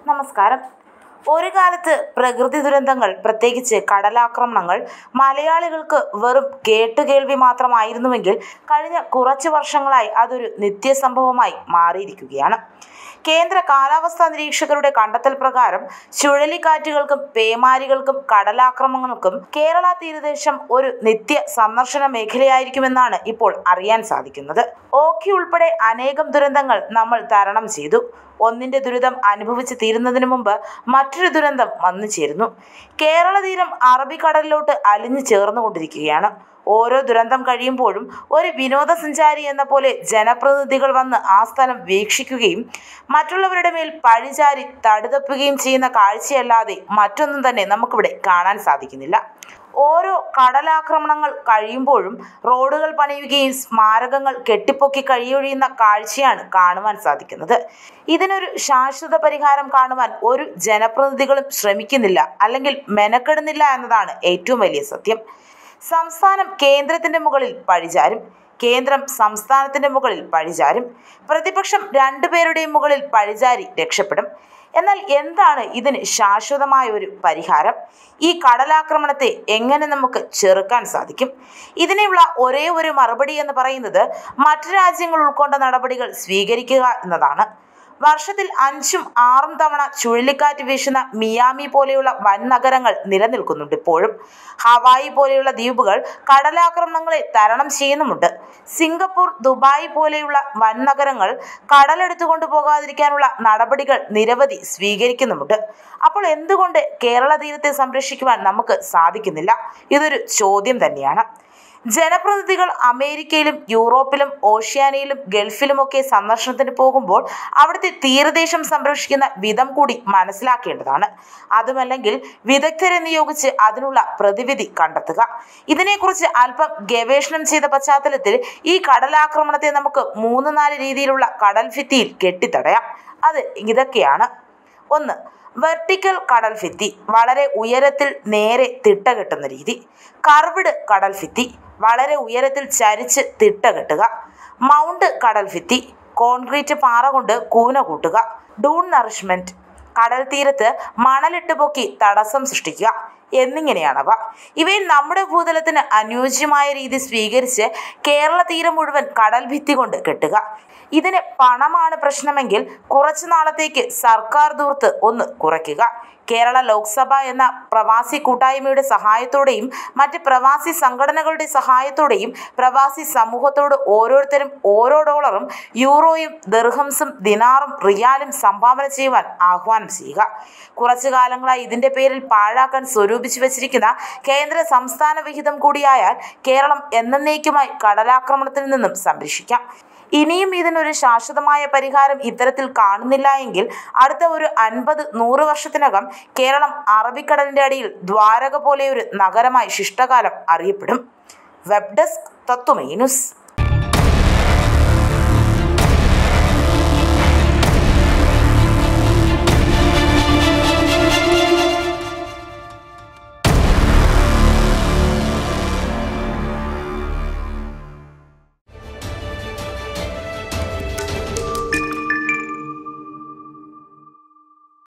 നമസ്കാരം ഒരു കാലത്ത് പ്രകൃതി ദുരന്തങ്ങൾ പ്രത്യേകിച്ച് കടലാക്രമണങ്ങൾ മലയാളികൾക്ക് വെറും കേട്ടുകേൾവി മാത്രമായിരുന്നുവെങ്കിൽ കഴിഞ്ഞ കുറച്ച് വർഷങ്ങളായി അതൊരു നിത്യസംഭവമായി മാറിയിരിക്കുകയാണ് കേന്ദ്ര കാലാവസ്ഥാ നിരീക്ഷകരുടെ കണ്ടെത്തൽ പ്രകാരം ചുഴലിക്കാറ്റുകൾക്കും പേമാരികൾക്കും കടലാക്രമണങ്ങൾക്കും കേരള തീരദേശം ഒരു നിത്യ സന്ദർശന മേഖലയായിരിക്കുമെന്നാണ് ഇപ്പോൾ അറിയാൻ സാധിക്കുന്നത് ഓഖി ഉൾപ്പെടെ അനേകം ദുരന്തങ്ങൾ നമ്മൾ തരണം ചെയ്തു ഒന്നിന്റെ ദുരിതം അനുഭവിച്ച് തീരുന്നതിന് മുമ്പ് മറ്റൊരു ദുരന്തം വന്നു ചേരുന്നു കേരള തീരം അറബിക്കടലിലോട്ട് അലിഞ്ഞു ചേർന്നുകൊണ്ടിരിക്കുകയാണ് ഓരോ ദുരന്തം കഴിയുമ്പോഴും ഒരു വിനോദസഞ്ചാരി എന്ന പോലെ ജനപ്രതിനിധികൾ വന്ന് ആ സ്ഥലം വീക്ഷിക്കുകയും മറ്റുള്ളവരുടെ മേൽ പഴിചാരി തടുതപ്പുകയും ചെയ്യുന്ന കാഴ്ചയല്ലാതെ മറ്റൊന്നും തന്നെ നമുക്കിവിടെ കാണാൻ സാധിക്കുന്നില്ല ഓരോ കടലാക്രമണങ്ങൾ കഴിയുമ്പോഴും റോഡുകൾ പണിയുകയും സ്മാരകങ്ങൾ കെട്ടിപ്പൊക്കി കഴിയൊഴിയുന്ന കാഴ്ചയാണ് കാണുവാൻ സാധിക്കുന്നത് ഇതിനൊരു ശാശ്വത പരിഹാരം കാണുവാൻ ഒരു ജനപ്രതിനിധികളും ശ്രമിക്കുന്നില്ല അല്ലെങ്കിൽ മെനക്കെടുന്നില്ല എന്നതാണ് ഏറ്റവും വലിയ സത്യം സംസ്ഥാനം കേന്ദ്രത്തിന്റെ മുകളിൽ പഴിചാരും കേന്ദ്രം സംസ്ഥാനത്തിന്റെ മുകളിൽ പഴിചാരും പ്രതിപക്ഷം രണ്ടുപേരുടെയും മുകളിൽ പഴിചാരി രക്ഷപ്പെടും എന്നാൽ എന്താണ് ഇതിന് ശാശ്വതമായ ഒരു പരിഹാരം ഈ കടലാക്രമണത്തെ എങ്ങനെ നമുക്ക് ചെറുക്കാൻ സാധിക്കും ഇതിനുള്ള ഒരേ ഒരു മറുപടി എന്ന് പറയുന്നത് മറ്റു രാജ്യങ്ങൾ ഉൾക്കൊണ്ട നടപടികൾ സ്വീകരിക്കുക എന്നതാണ് വർഷത്തിൽ അഞ്ചും ആറും തവണ ചുഴലിക്കാറ്റ് വീശുന്ന മിയാമി പോലെയുള്ള വൻ നഗരങ്ങൾ നിലനിൽക്കുന്നുണ്ട് ഇപ്പോഴും ഹവായി പോലെയുള്ള ദ്വീപുകൾ കടലാക്രമണങ്ങളെ തരണം ചെയ്യുന്നുമുണ്ട് സിംഗപ്പൂർ ദുബായ് പോലെയുള്ള വൻ നഗരങ്ങൾ കടലെടുത്തു കൊണ്ടുപോകാതിരിക്കാനുള്ള നടപടികൾ നിരവധി സ്വീകരിക്കുന്നുമുണ്ട് അപ്പോൾ എന്തുകൊണ്ട് കേരള തീരത്തെ സംരക്ഷിക്കുവാൻ നമുക്ക് സാധിക്കുന്നില്ല ഇതൊരു ചോദ്യം തന്നെയാണ് ജനപ്രതിനിധികൾ അമേരിക്കയിലും യൂറോപ്പിലും ഓഷ്യാനയിലും ഗൾഫിലുമൊക്കെ സന്ദർശനത്തിന് പോകുമ്പോൾ അവിടുത്തെ തീരദേശം സംരക്ഷിക്കുന്ന വിധം കൂടി മനസ്സിലാക്കേണ്ടതാണ് അതുമല്ലെങ്കിൽ വിദഗ്ധരെ നിയോഗിച്ച് അതിനുള്ള പ്രതിവിധി കണ്ടെത്തുക ഇതിനെക്കുറിച്ച് അല്പം ഗവേഷണം ചെയ്ത പശ്ചാത്തലത്തിൽ ഈ കടലാക്രമണത്തെ നമുക്ക് മൂന്ന് നാല് രീതിയിലുള്ള കടൽ ഭിത്തിയിൽ കെട്ടിത്തടയാം അത് ഇതൊക്കെയാണ് ഒന്ന് വെർട്ടിക്കൽ കടൽ ഭിത്തി വളരെ ഉയരത്തിൽ നേരെ തിട്ട കെട്ടുന്ന രീതി കർവിഡ് കടൽ ഭിത്തി വളരെ ഉയരത്തിൽ ചരിച്ച് തിട്ട കെട്ടുക മൗണ്ട് കടൽ ഭിത്തി കോൺക്രീറ്റ് പാറ കൊണ്ട് കൂന കൂട്ടുക ഡൂൺ നറിഷ്മെന്റ് കടൽ തീരത്ത് മണലിട്ട് പൊക്കി തടസ്സം സൃഷ്ടിക്കുക എന്നിങ്ങനെയാണവ ഇവയിൽ നമ്മുടെ ഭൂതലത്തിന് അനുയോജ്യമായ രീതി സ്വീകരിച്ച് കേരള തീരം മുഴുവൻ കടൽ ഭിത്തി കൊണ്ട് കെട്ടുക ഇതിന് പണമാണ് പ്രശ്നമെങ്കിൽ കുറച്ചു നാളത്തേക്ക് സർക്കാർ ദൂർത്ത് ഒന്ന് കുറയ്ക്കുക കേരള ലോക്സഭ എന്ന പ്രവാസി കൂട്ടായ്മയുടെ സഹായത്തോടെയും മറ്റ് പ്രവാസി സംഘടനകളുടെ സഹായത്തോടെയും പ്രവാസി സമൂഹത്തോട് ഓരോരുത്തരും ഓരോ ഡോളറും യൂറോയും ദർഹംസും ദിനാറും റിയാലും സംഭാവന ചെയ്യുവാൻ ആഹ്വാനം ചെയ്യുക കുറച്ചു കാലങ്ങളായി ഇതിന്റെ പേരിൽ പാഴാക്കാൻ സ്വരൂപിച്ചു വച്ചിരിക്കുന്ന കേന്ദ്ര സംസ്ഥാന വിഹിതം കൂടിയായാൽ കേരളം എന്നേക്കുമായി കടലാക്രമണത്തിൽ നിന്നും സംരക്ഷിക്കാം ഇനിയും ഇതിനൊരു ശാശ്വതമായ പരിഹാരം ഇത്തരത്തിൽ കാണുന്നില്ല എങ്കിൽ അടുത്ത ഒരു അൻപത് നൂറ് വർഷത്തിനകം കേരളം അറബിക്കടലിന്റെ അടിയിൽ ദ്വാരക പോലെ ഒരു നഗരമായി ശിഷ്ടകാലം അറിയപ്പെടും വെബ് ഡെസ്ക് തത്വമേ ന്യൂസ്